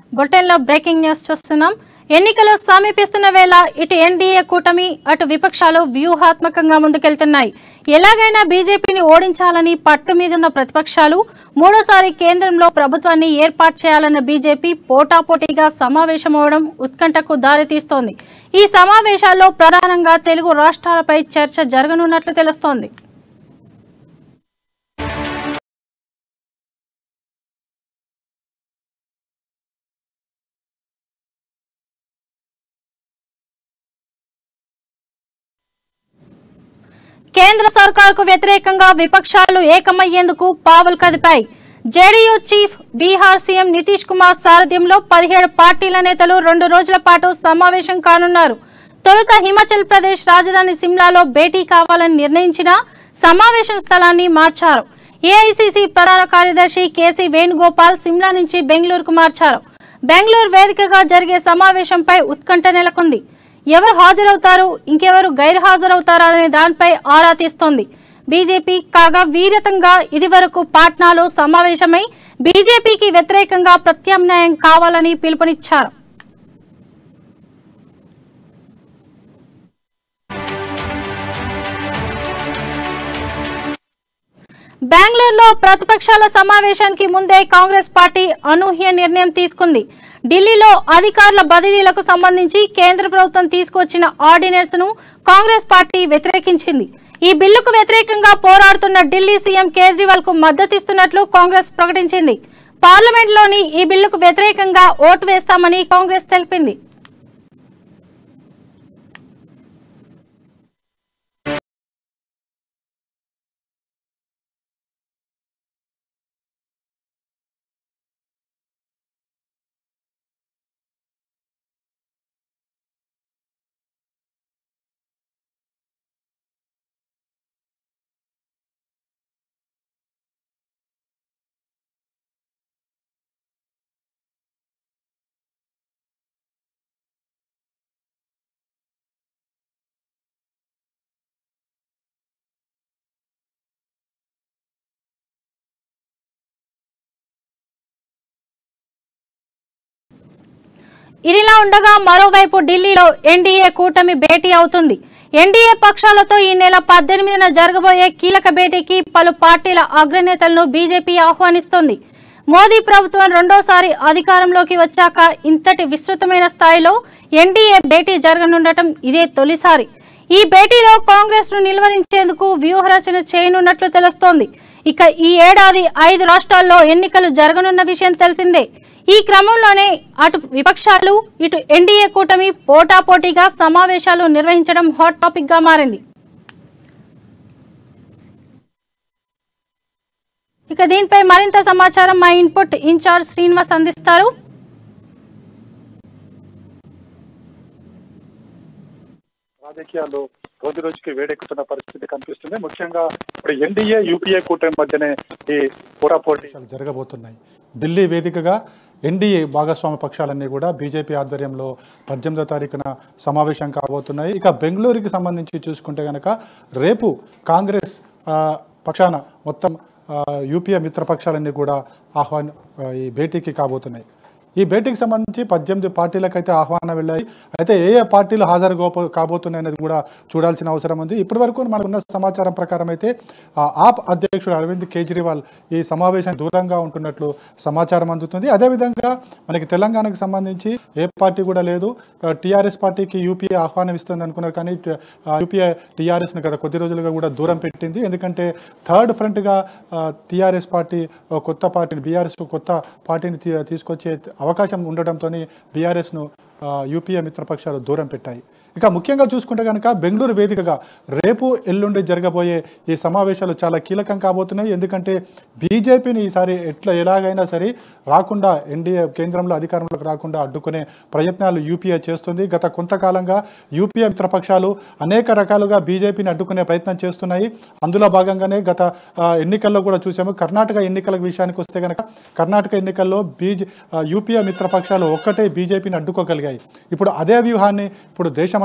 బులెటిన్లో breaking news చూస్తున్నాం ఎన్నికలు సమీపిస్తున్న వేళ ఇటు ఎన్డీఏ కూటమి అటు విపక్షాలు వ్యూహాత్మకంగా ముందుకెళ్తున్నాయి ఎలాగైనా బీజేపీని ఓడించాలని పట్టు మీదున్న ప్రతిపక్షాలు మూడోసారి కేంద్రంలో ప్రభుత్వాన్ని ఏర్పాటు చేయాలన్న బీజేపీ పోటాపోటీగా సమావేశమవడం ఉత్కంఠకు దారితీస్తోంది ఈ సమావేశాల్లో ప్రధానంగా తెలుగు రాష్ట్రాలపై చర్చ జరగనున్నట్లు తెలుస్తోంది కేంద్ర సర్కారుకు వ్యతిరేకంగా విపక్షాలు ఏకమయ్యేందుకు పావులు కదిపాయి JDU chief Bihar CM Nitish Kumar సారథ్యంలో పదిహేడు పార్టీల నేతలు రెండు రోజుల పాటు సమావేశం కానున్నారు తొలుత హిమాచల్ ప్రదేశ్ రాజధాని సిమ్లాలో భేటీ కావాలని నిర్ణయించిన సమావేశం స్థలాన్ని మార్చారు ఏఐసీసీ ప్రధాన కార్యదర్శి కేసీ వేణుగోపాల్ సిమ్లా నుంచి బెంగళూరుకు మార్చారు బెంగళూరు వేదికగా జరిగే సమావేశంపై ఉత్కంఠ నెలకొంది ఎవరు హాజరవుతారు ఇంకెవరు గైర్హాజరవుతారా అనే దానిపై ఆరా తీస్తోంది బీజేపీ కాగా వీరతంగా ఇదివరకు పాట్నాలో సమావేశమై బీజేపీకి వ్యతిరేకంగా ప్రత్యామ్నాయం కావాలని పిలుపునిచ్చారు బెంగళూరులో ప్రతిపక్షాల సమావేశానికి ముందే కాంగ్రెస్ పార్టీ అనూహ్య నిర్ణయం తీసుకుంది ఢిల్లీలో అధికారుల బదిలీలకు సంబంధించి కేంద్ర ప్రభుత్వం తీసుకొచ్చిన ఆర్డినెన్స్ ను కాంగ్రెస్ పార్టీ వ్యతిరేకించింది ఈ బిల్లుకు వ్యతిరేకంగా పోరాడుతున్న ఢిల్లీ సీఎం కేజ్రీవాల్ కు మద్దతిస్తున్నట్లు కాంగ్రెస్ ప్రకటించింది పార్లమెంట్లోని ఈ బిల్లుకు వ్యతిరేకంగా ఓటు వేస్తామని కాంగ్రెస్ తెలిపింది ఇదిలా ఉండగా మరోవైపు ఢిల్లీలో ఎన్డీఏ కూటమి భేటీ అవుతుంది ఎన్డీఏ పక్షాలతో ఈ నెల పద్దెనిమిదిన జరగబోయే కీలక భేటీకి పలు పార్టీల అగ్రనేతలను బీజేపీ ఆహ్వానిస్తోంది మోదీ ప్రభుత్వం రెండోసారి అధికారంలోకి వచ్చాక ఇంతటి విస్తృతమైన స్థాయిలో ఎన్డీఏ భేటీ జరగనుండటం ఇదే తొలిసారి ఈ భేటీలో కాంగ్రెస్ ను నిలువరించేందుకు వ్యూహరచన చేయనున్నట్లు తెలుస్తోంది ఇక ఈ ఏడాది ఐదు రాష్ట్రాల్లో ఎన్నికలు జరగనున్న విషయం తెలిసిందే ఈ క్రమంలోనే అటు విపక్షాలు ఇటు ఎన్డీఏ కూటమి పోటాపోటీగా సమావేశాలు నిర్వహించడం హాట్ టాపిక్ గా మారింది ఇక దీనిపై మరింత సమాచారం మా ఇన్పుట్ ఇన్ఛార్జ్ శ్రీనివాస్ అందిస్తారు రాజకీయాలు రోజు రోజుకి వేడెక్కుతున్న పరిస్థితి కనిపిస్తుంది ముఖ్యంగా ఇప్పుడు ఎన్డీఏ యూపీఏ కూటమి మధ్యనే ఈ పోటాపోటీ సమావేశాలు జరగబోతున్నాయి ఢిల్లీ వేదికగా ఎన్డీఏ భాగస్వామ్య పక్షాలన్నీ కూడా బీజేపీ ఆధ్వర్యంలో పద్దెనిమిదో తారీఖున సమావేశం కాబోతున్నాయి ఇక బెంగళూరుకి సంబంధించి చూసుకుంటే కనుక రేపు కాంగ్రెస్ ఆ, పక్షాన మొత్తం ఆ, యూపీఏ మిత్రపక్షాలన్నీ కూడా ఆహ్వాన్ ఆ, ఈ భేటీకి కాబోతున్నాయి ఈ భేటీకి సంబంధించి పద్దెనిమిది పార్టీలకైతే ఆహ్వానం వెళ్ళాయి అయితే ఏ ఏ పార్టీలు హాజరు కాబో కాబోతున్నాయి అనేది కూడా చూడాల్సిన అవసరం ఉంది ఇప్పటి వరకు మనకున్న సమాచారం ప్రకారం అయితే ఆ, ఆప్ అధ్యక్షుడు అరవింద్ కేజ్రీవాల్ ఈ సమావేశానికి దూరంగా ఉంటున్నట్లు సమాచారం అందుతుంది అదేవిధంగా మనకి తెలంగాణకు సంబంధించి ఏ పార్టీ కూడా లేదు టీఆర్ఎస్ పార్టీకి యూపీఏ ఆహ్వానం ఇస్తుంది అనుకున్నారు కానీ యూపీఏ టీఆర్ఎస్ని గత కొద్ది రోజులుగా కూడా దూరం పెట్టింది ఎందుకంటే థర్డ్ ఫ్రంట్గా టీఆర్ఎస్ పార్టీ ఓ కొత్త పార్టీని బీఆర్ఎస్ కొత్త పార్టీని తీ- తీసుకొచ్చే అవకాశం ఉండడంతో బీఆర్ఎస్ను యూపీఏ మిత్రపక్షాలు దూరం పెట్టాయి ఇక ముఖ్యంగా చూసుకుంటే కనుక బెంగళూరు వేదికగా రేపు ఎల్లుండి జరగబోయే ఈ సమావేశాలు చాలా కీలకం కాబోతున్నాయి ఎందుకంటే బీజేపీని ఈసారి ఎట్లా ఎలాగైనా సరే రాకుండా ఎన్డీఏ కేంద్రంలో అధికారంలోకి రాకుండా అడ్డుకునే ప్రయత్నాలు యూపీఏ చేస్తుంది గత కొంతకాలంగా యూపీఏ మిత్రపక్షాలు అనేక రకాలుగా బీజేపీని అడ్డుకునే ప్రయత్నం చేస్తున్నాయి అందులో భాగంగానే గత ఆ, ఎన్నికల్లో కూడా చూసాము కర్ణాటక ఎన్నికల విషయానికి వస్తే కనుక కర్ణాటక ఎన్నికల్లో బీజే యూపీఏ మిత్రపక్షాలు ఒక్కటే బీజేపీని అడ్డుకోగలిగాయి ఇప్పుడు అదే వ్యూహాన్ని ఇప్పుడు దేశం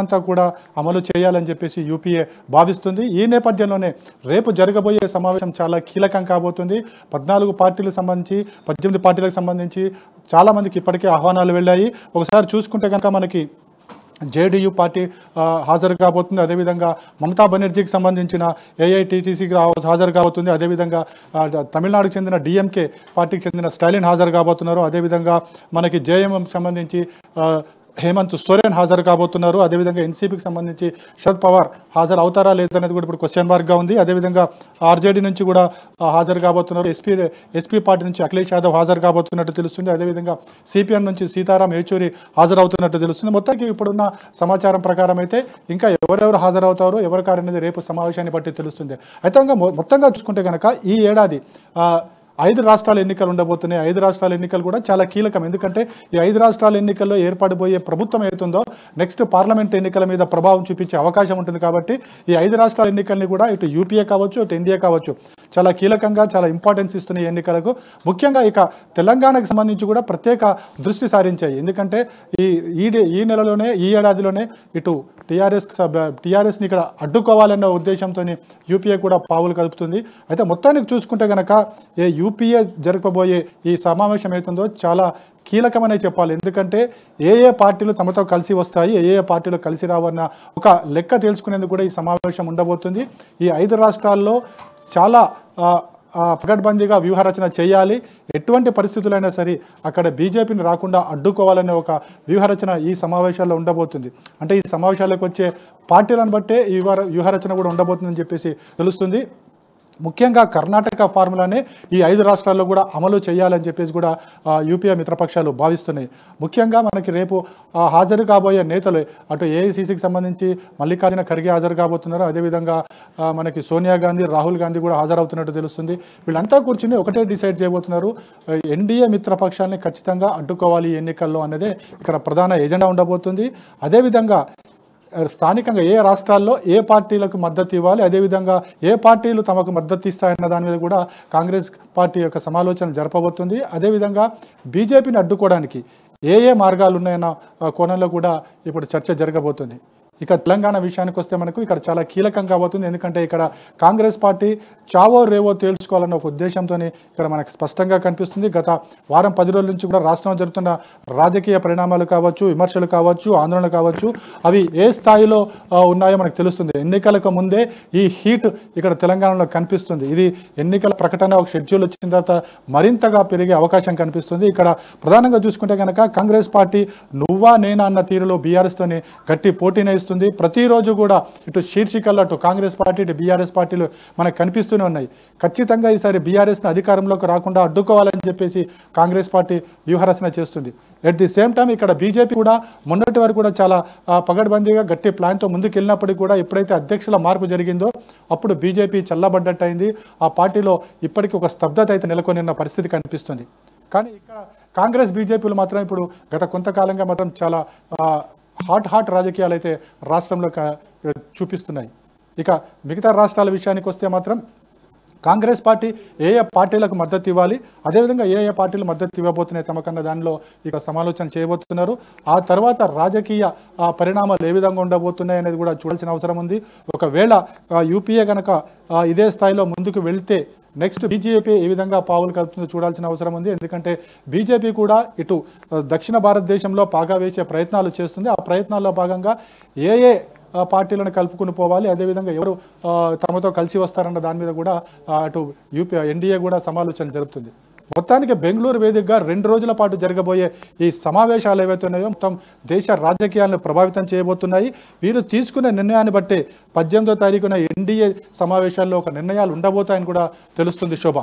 మేమంతా కూడా అమలు చేయాలని చెప్పేసి యూపీఏ భావిస్తుంది ఈ నేపథ్యంలోనే రేపు జరగబోయే సమావేశం చాలా కీలకం కాబోతుంది పద్నాలుగు పార్టీలకు సంబంధించి పద్దెనిమిది పార్టీలకు సంబంధించి చాలా మందికి ఇప్పటికే ఆహ్వానాలు వెళ్ళాయి ఒకసారి చూసుకుంటే కనుక మనకి జేడీయూ పార్టీ ఆ, హాజరు కాబోతుంది అదేవిధంగా మమతా బెనర్జీకి సంబంధించిన ఏఐటీటీసీకి హాజరు కాబోతుంది అదేవిధంగా ఆ, తమిళనాడుకు చెందిన డిఎంకే పార్టీకి చెందిన స్టాలిన్ హాజరు కాబోతున్నారు అదేవిధంగా మనకి జేఎంఎం సంబంధించి ఆ, హేమంత్ సోరెన్ హాజరు కాబోతున్నారు అదేవిధంగా ఎన్సీపీకి సంబంధించి శరద్ పవార్ హాజరు అవుతారా లేదనేది కూడా ఇప్పుడు క్వశ్చన్ మార్క్గా ఉంది అదేవిధంగా ఆర్జేడీ నుంచి కూడా ఆ, హాజరు కాబోతున్నారు ఎస్పీ ఎస్పీ పార్టీ నుంచి అఖిలేష్ యాదవ్ హాజరు కాబోతున్నట్టు తెలుస్తుంది అదేవిధంగా సిపిఎం నుంచి సీతారాం యేచూరి హాజరవుతున్నట్టు తెలుస్తుంది మొత్తానికి ఇప్పుడున్న సమాచారం ప్రకారం అయితే ఇంకా ఎవరెవరు హాజరవుతారో ఎవరి కారు అనేది రేపు సమావేశాన్ని బట్టి తెలుస్తుంది అయితే ఇంకా మొ- మొత్తంగా చూసుకుంటే కనుక ఈ ఏడాది ఆ, ఐదు రాష్ట్రాల ఎన్నికలు ఉండబోతున్నాయి ఐదు రాష్ట్రాల ఎన్నికలు కూడా చాలా కీలకం ఎందుకంటే ఈ ఐదు రాష్ట్రాల ఎన్నికల్లో ఏర్పడిపోయే ప్రభుత్వం ఏతుందో నెక్స్ట్ పార్లమెంట్ ఎన్నికల మీద ప్రభావం చూపించే అవకాశం ఉంటుంది కాబట్టి ఈ ఐదు రాష్ట్రాల ఎన్నికల్ని కూడా ఇటు యూపీఏ కావచ్చు ఇటు ఎన్డీఏ కావచ్చు చాలా కీలకంగా చాలా ఇంపార్టెన్స్ ఇస్తున్న ఈ ఎన్నికలకు ముఖ్యంగా ఇక తెలంగాణకు సంబంధించి కూడా ప్రత్యేక దృష్టి సారించాయి ఎందుకంటే ఈ ఈ డే- ఈ నెలలోనే ఈ ఏడాదిలోనే ఇటు టీఆర్ఎస్ టీఆర్ఎస్ని ఇక్కడ అడ్డుకోవాలన్న ఉద్దేశంతో యూపీఏ కూడా పావులు కలుపుతుంది అయితే మొత్తానికి చూసుకుంటే కనుక ఏ యూపీఏ జరపబోయే ఈ సమావేశం అవుతుందో చాలా కీలకమనే చెప్పాలి ఎందుకంటే ఏ ఏ పార్టీలు తమతో కలిసి వస్తాయి ఏ ఏ పార్టీలు కలిసి రావన్న ఒక లెక్క తెలుసుకునేందుకు కూడా ఈ సమావేశం ఉండబోతుంది ఈ ఐదు రాష్ట్రాల్లో చాలా ఆ, ఆ, పకడ్బందీగా వ్యూహరచన చేయాలి ఎటువంటి పరిస్థితులైనా సరే అక్కడ బీజేపీని రాకుండా అడ్డుకోవాలనే ఒక వ్యూహరచన ఈ సమావేశాల్లో ఉండబోతుంది అంటే ఈ సమావేశాలకు వచ్చే పార్టీలను బట్టే ఈ వ్యూహ వ్యూహరచన కూడా ఉండబోతుందని చెప్పేసి తెలుస్తుంది ముఖ్యంగా కర్ణాటక ఫార్ములానే ఈ ఐదు రాష్ట్రాల్లో కూడా అమలు చేయాలని చెప్పేసి కూడా ఆ, యూపీఏ మిత్రపక్షాలు భావిస్తున్నాయి ముఖ్యంగా మనకి రేపు ఆ, హాజరు కాబోయే నేతలు అటు ఏఐసీసీకి సంబంధించి మల్లికార్జున ఖర్గే హాజరు కాబోతున్నారు అదేవిధంగా ఆ, మనకి సోనియా గాంధీ రాహుల్ గాంధీ కూడా హాజరవుతున్నట్టు తెలుస్తుంది వీళ్ళంతా కూర్చుని ఒకటే డిసైడ్ చేయబోతున్నారు ఎన్డీఏ మిత్రపక్షాన్ని ఖచ్చితంగా అడ్డుకోవాలి ఈ ఎన్నికల్లో అనేది ఇక్కడ ప్రధాన ఎజెండా ఉండబోతుంది అదేవిధంగా స్థానికంగా ఏ రాష్ట్రాల్లో ఏ పార్టీలకు మద్దతు ఇవ్వాలి అదేవిధంగా ఏ పార్టీలు తమకు మద్దతు ఇస్తాయన్న దాని మీద కూడా కాంగ్రెస్ పార్టీ యొక్క సమాలోచన జరపబోతుంది అదేవిధంగా బీజేపీని అడ్డుకోవడానికి ఏ ఏ మార్గాలు ఉన్నాయన్న ఆ, కోణంలో కూడా ఇప్పుడు చర్చ జరగబోతుంది ఇక తెలంగాణ విషయానికి వస్తే మనకు ఇక్కడ చాలా కీలకం కాబోతుంది ఎందుకంటే ఇక్కడ కాంగ్రెస్ పార్టీ చావో రేవో తేల్చుకోవాలన్న ఒక ఉద్దేశంతో ఇక్కడ మనకు స్పష్టంగా కనిపిస్తుంది గత వారం పది రోజుల నుంచి కూడా రాష్ట్రంలో జరుగుతున్న రాజకీయ పరిణామాలు కావచ్చు విమర్శలు కావచ్చు ఆందోళన కావచ్చు అవి ఏ స్థాయిలో ఆ, ఉన్నాయో మనకు తెలుస్తుంది ఎన్నికలకు ముందే ఈ హీట్ ఇక్కడ తెలంగాణలో కనిపిస్తుంది ఇది ఎన్నికల ప్రకటన ఒక షెడ్యూల్ వచ్చిన తర్వాత మరింతగా పెరిగే అవకాశం కనిపిస్తుంది ఇక్కడ ప్రధానంగా చూసుకుంటే కనుక కాంగ్రెస్ పార్టీ నువ్వా నేనా అన్న తీరులో బీఆర్ఎస్ తోని గట్టి పోటీనే ఇస్తుంది ప్రతిరోజు కూడా ఇటు శీర్షికల్లో అటు కాంగ్రెస్ పార్టీ ఇటు బీఆర్ఎస్ పార్టీలు మనకు కనిపిస్తూనే ఉన్నాయి ఖచ్చితంగా ఈసారి బీఆర్ఎస్ని అధికారంలోకి రాకుండా అడ్డుకోవాలని చెప్పేసి కాంగ్రెస్ పార్టీ వ్యూహరచన చేస్తుంది ఎట్ ది సేమ్ టైం ఇక్కడ బీజేపీ కూడా మొన్నటి వరకు కూడా చాలా ఆ, పగడ్బందీగా గట్టి ప్లాన్తో ముందుకు వెళ్ళినప్పటికీ కూడా ఎప్పుడైతే అధ్యక్షుల మార్పు జరిగిందో అప్పుడు బీజేపీ చల్లబడ్డట్టు అయింది ఆ పార్టీలో ఇప్పటికీ ఒక స్తబ్దత అయితే నెలకొనిన్న పరిస్థితి కనిపిస్తుంది కానీ ఇక్కడ కాంగ్రెస్ బీజేపీలు మాత్రం ఇప్పుడు గత కొంతకాలంగా మాత్రం చాలా ఆ, హాట్ హాట్ రాజకీయాలు అయితే రాష్ట్రంలో క- చూపిస్తున్నాయి ఇక మిగతా రాష్ట్రాల విషయానికి వస్తే మాత్రం కాంగ్రెస్ పార్టీ ఏ ఏ పార్టీలకు మద్దతు ఇవ్వాలి అదేవిధంగా ఏ ఏ పార్టీలు మద్దతు ఇవ్వబోతున్నాయి తమకన్న దానిలో ఇక సమాలోచన చేయబోతున్నారు ఆ తర్వాత రాజకీయ ఆ, పరిణామాలు ఏ విధంగా ఉండబోతున్నాయి అనేది కూడా చూడాల్సిన అవసరం ఉంది ఒకవేళ ఆ, యూపీఏ కనుక ఆ, ఇదే స్థాయిలో ముందుకు వెళ్తే నెక్స్ట్ బీజేపీ ఏ విధంగా పావులు కలుపుతుందో చూడాల్సిన అవసరం ఉంది ఎందుకంటే బీజేపీ కూడా ఇటు ఆ, దక్షిణ భారతదేశంలో పాగా వేసే ప్రయత్నాలు చేస్తుంది ఆ ప్రయత్నాల్లో భాగంగా ఏ ఏ ఆ, పార్టీలను కలుపుకుని పోవాలి అదేవిధంగా ఎవరు ఆ, తమతో కలిసి వస్తారన్న దాని మీద కూడా ఆ, అటు యూపీ ఎన్డీఏ కూడా సమాలోచన జరుపుతుంది మొత్తానికి బెంగళూరు వేదికగా రెండు రోజుల పాటు జరగబోయే ఈ సమావేశాలు ఏవైతే ఉన్నాయో మొత్తం దేశ రాజకీయాలను ప్రభావితం చేయబోతున్నాయి వీరు తీసుకునే నిర్ణయాన్ని బట్టి పద్దెనిమిదో తారీఖున ఎన్డీఏ సమావేశాల్లో ఒక నిర్ణయాలు ఉండబోతాయని కూడా తెలుస్తుంది శోభ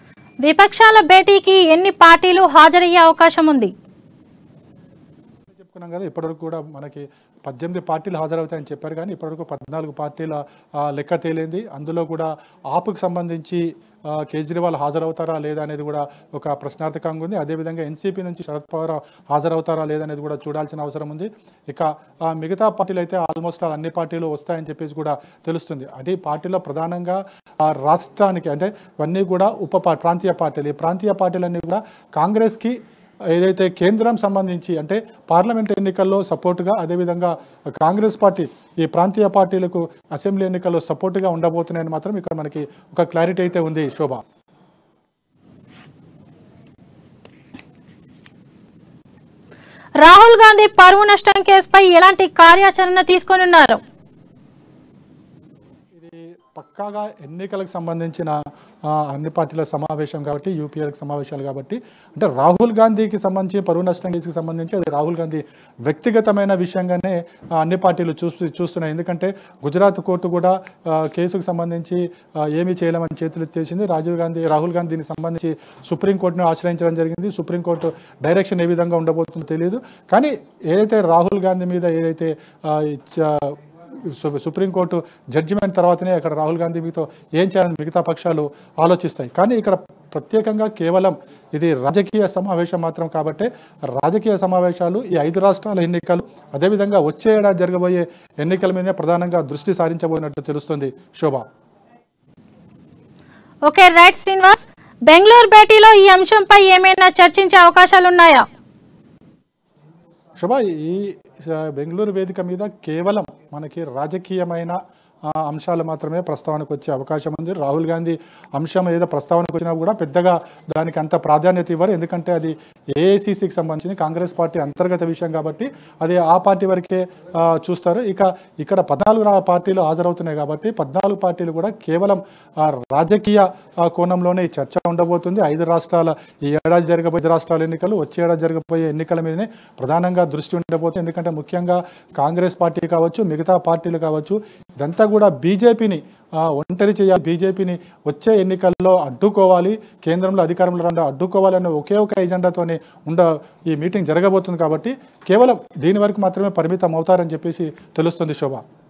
విపక్షాల భేటీకి ఎన్ని పార్టీలు హాజరయ్యే అవకాశం ఉంది చెప్పుకున్నాం కదా ఇప్పటివరకు కూడా మనకి పద్దెనిమిది పార్టీలు హాజరవుతాయని చెప్పారు కానీ ఇప్పటివరకు పద్నాలుగు పార్టీల ఆ, లెక్క తేలింది అందులో కూడా ఆపుకు సంబంధించి ఆ, కేజ్రీవాల్ హాజరవుతారా లేదా అనేది కూడా ఒక ప్రశ్నార్థకంగా ఉంది అదేవిధంగా ఎన్సీపీ నుంచి శరద్ పవార్ హాజరవుతారా లేదా అనేది కూడా చూడాల్సిన అవసరం ఉంది ఇక ఆ, మిగతా పార్టీలు అయితే ఆల్మోస్ట్ ఆల్ అన్ని పార్టీలు వస్తాయని చెప్పేసి కూడా తెలుస్తుంది అది పార్టీలో ప్రధానంగా ఆ, రాష్ట్రానికి అంటే ఇవన్నీ కూడా ఉప పా- ప్రాంతీయ పార్టీలు ఈ ప్రాంతీయ పార్టీలన్నీ కూడా కాంగ్రెస్కి ఏదైతే కేంద్రం సంబంధించి అంటే పార్లమెంట్ ఎన్నికల్లో సపోర్టుగా అదేవిధంగా కాంగ్రెస్ పార్టీ ఈ ప్రాంతీయ పార్టీలకు అసెంబ్లీ ఎన్నికల్లో సపోర్టుగా ఉండబోతున్నాయని మాత్రం ఇక్కడ మనకి ఒక క్లారిటీ అయితే ఉంది శోభ రాహుల్ గాంధీ పరువు నష్టం కేసుపై ఎలాంటి కార్యాచరణ తీసుకొనున్నారు ఇది పక్కాగా ఎన్నికలకు సంబంధించిన ఆ, అన్ని పార్టీల సమావేశం కాబట్టి యూపీఏలకు సమావేశాలు కాబట్టి అంటే రాహుల్ గాంధీకి సంబంధించి పరువు నష్టం కేసుకు సంబంధించి అది రాహుల్ గాంధీ వ్యక్తిగతమైన విషయంగానే ఆ, అన్ని పార్టీలు చూస్తూ చూస్తున్నాయి ఎందుకంటే గుజరాత్ కోర్టు కూడా ఆ, కేసుకు సంబంధించి ఆ, ఏమీ చేయలేమని చేతులు ఎత్తేసింది రాజీవ్ గాంధీ రాహుల్ గాంధీ దీనికి సంబంధించి సుప్రీంకోర్టును ఆశ్రయించడం జరిగింది సుప్రీంకోర్టు డైరెక్షన్ ఏ విధంగా ఉండబోతుందో తెలియదు కానీ ఏదైతే రాహుల్ గాంధీ మీద ఏదైతే ఆ, ఇచ్చ- సు- సుప్రీంకోర్టు జడ్జిమెంట్ తర్వాతనే అక్కడ రాహుల్ గాంధీ మీతో ఏం చేయాలని మిగతా పక్షాలు ఆలోచిస్తాయి కానీ ఇక్కడ ప్రత్యేకంగా కేవలం ఇది రాజకీయ సమావేశం మాత్రం కాబట్టి రాజకీయ సమావేశాలు ఈ ఐదు రాష్ట్రాల ఎన్నికలు అదేవిధంగా వచ్చే ఏడాది జరగబోయే ఎన్నికల మీదే ప్రధానంగా దృష్టి సారించబోయినట్టు తెలుస్తుంది శోభ ఓకే రైట్ శ్రీనివాస్ బెంగళూరు భేటీలో ఈ అంశంపై ఏమైనా చర్చించే అవకాశాలున్నాయా శోభ ఈ ఆ, బెంగళూరు వేదిక మీద కేవలం మనకి రాజకీయమైన ఆ, అంశాలు మాత్రమే ప్రస్తావనకు వచ్చే అవకాశం ఉంది రాహుల్ గాంధీ అంశం ఏదో ప్రస్తావనకు వచ్చినా కూడా పెద్దగా దానికి అంత ప్రాధాన్యత ఇవ్వరు ఎందుకంటే అది ఏఐసిసికి సంబంధించింది కాంగ్రెస్ పార్టీ అంతర్గత విషయం కాబట్టి అది ఆ పార్టీ వరకే ఆ, చూస్తారు ఇక ఇక్కడ పద్నాలుగు రా- పార్టీలు హాజరవుతున్నాయి కాబట్టి పద్నాలుగు పార్టీలు కూడా కేవలం ఆ, రాజకీయ ఆ, కోణంలోనే ఈ చర్చ ఉండబోతుంది ఐదు రాష్ట్రాల ఈ ఏడాది జరగబోయే ఐదు రాష్ట్రాల ఎన్నికలు వచ్చే ఏడాది జరగబోయే ఎన్నికల మీదనే ప్రధానంగా దృష్టి ఉండబోతుంది ఎందుకంటే ముఖ్యంగా కాంగ్రెస్ పార్టీ కావచ్చు మిగతా పార్టీలు కావచ్చు ఇదంతా కూడా బీజేపీని ఒంటరి చేయాలి బీజేపీని వచ్చే ఎన్నికల్లో అడ్డుకోవాలి కేంద్రంలో అధికారంలో రండి అడ్డుకోవాలి అనే ఒకే ఒక ఎజెండాతోనే ఉండ ఈ మీటింగ్ జరగబోతుంది కాబట్టి కేవలం దీని వరకు మాత్రమే పరిమితం అవుతారని చెప్పేసి తెలుస్తుంది శోభ